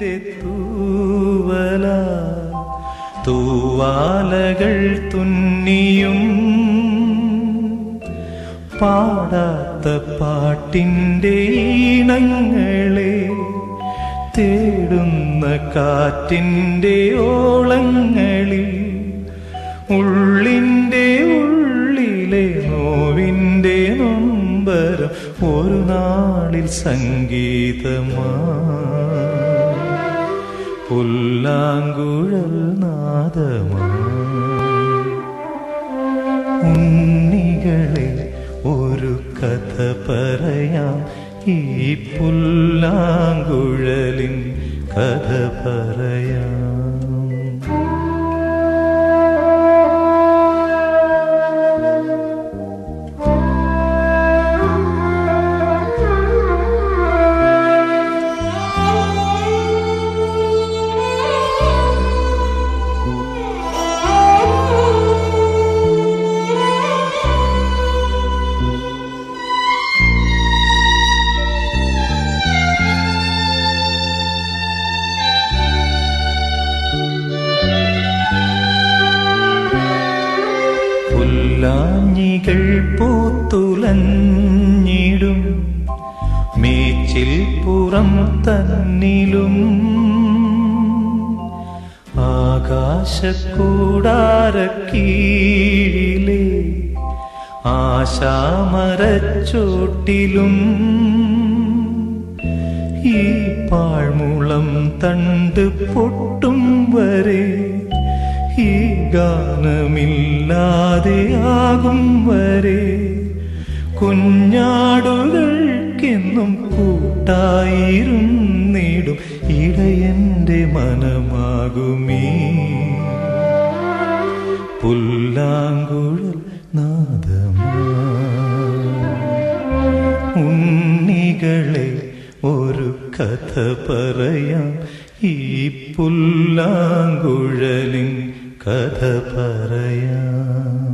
നിന്റെ തൂവല തൂവാലകൾ തുന്നിയും പാടാത്ത പാട്ടിൻ്റെ ഈണങ്ങളെ തേടുന്ന കാറ്റിൻ്റെ ഓളങ്ങളിൽ ഉള്ളിൻ്റെ ഉള്ളിലെ നോവിൻ്റെ നൊമ്പരം ഒരു നാളിൽ സംഗീതമാ പുല്ലാങ്കുഴൽ നാദമാ ഉണ്ണികളെ ഒരു കഥ പറയാം ഈ പുല്ലാങ്കുഴലിൻ കഥ പറയാം പുല്ലാഞ്ഞികൾ പൂത്തുലഞ്ഞിടും മേച്ചിൽ പുറം തന്നിലും ആകാശക്കൂടാരക്കീഴിലെ ആശാമരച്ചോട്ടിലും ഈ പാഴ്മുളം തണ്ട് പൊട്ടും വരെ ഈ ഗാനമില്ലാതെയാകും വരെ കുഞ്ഞാടുകൾക്കെന്നും കൂട്ടായിരുന്നിടും ഇടയന്റെ മനമാകുമീ പുല്ലാങ്കുഴൽ നാദമാ ഉണ്ണികളെ ഒരു കഥ പറയാം ഈ പുല്ലാങ്കുഴലിൻ കഥ പറയാം